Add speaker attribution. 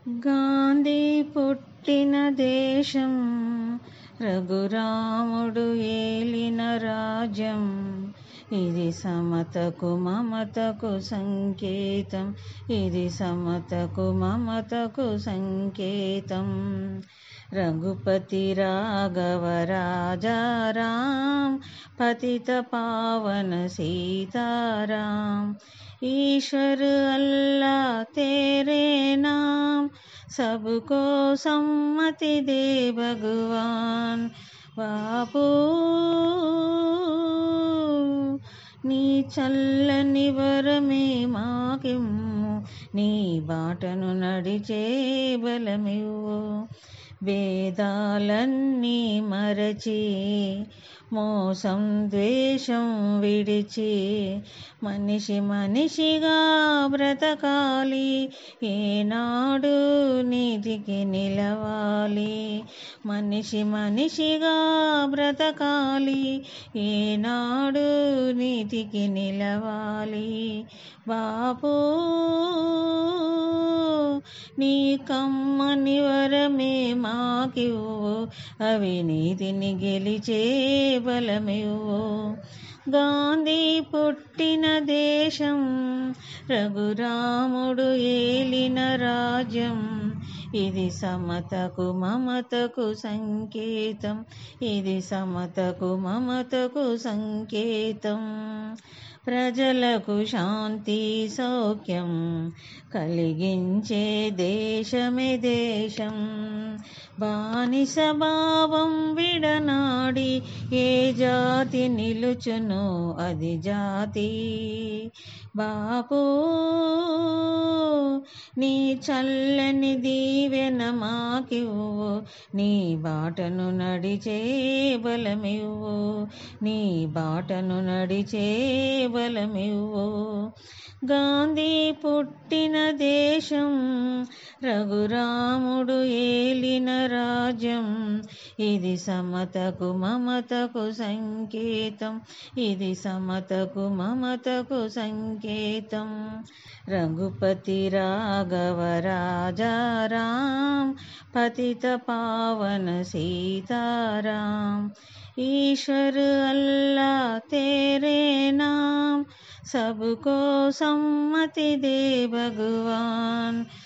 Speaker 1: గాంధీ పుట్టిన దేశం రఘురాముడు ఏలిన రాజ్యం ఇది సమతకు మమతకు సంకేతం ఇది సమతకు మమతకు సంకేతం రఘుపతి రాఘవ రాజారాం పతిత పావన సీతారాం ईश्वर अल्लाह तेरे नाम सबको सम्मति दे भगवान బాపు నీ చల్లని వరమే మాకిమ్ము నీ బాటను నడిచే బలమివ్వు వేదాలన్నీ మరచి మోసం ద్వేషం విడిచి మనిషి మనిషిగా బ్రతకాలి ఏనాడు నీతికి నిలవాలి మనిషి మనిషిగా బ్రతకాలి ఏనాడు నీతికి నిలవాలి బాపు నీ కమ్మని వరమే మాకివ్వు అవినీతిని గెలిచే బలమివ్వు గాంధీ పుట్టిన దేశం రఘురాముడు ఏలిన రాజ్యం ఇది సమతకు మమతకు సంకేతం ఇది సమతకు మమతకు సంకేతం ప్రజలకు శాంతి సౌఖ్యం కలిగించే దేశమే దేశం బానిస భావం విడనాడి ఏ జాతి నిలుచునో అది జాతి బాపు నీ చల్లని దీవెన మాకివ్వు నీ బాటను నడిచే బలమివ్వు నీ బాటను నడిచే బలమివ్వు గాంధీ పుట్టిన దేశం రఘురాముడు ఏలిన రాజ్యం ఇది సమతకు మమతకు సంకేతం ఇది సమతకు మమతకు సంకేతం రఘుపతి రాఘవ రాజారాం పతిత పావన సీతారాం ईश्वर अल्लाह तेरे नाम सबको सम्मति दे भगवान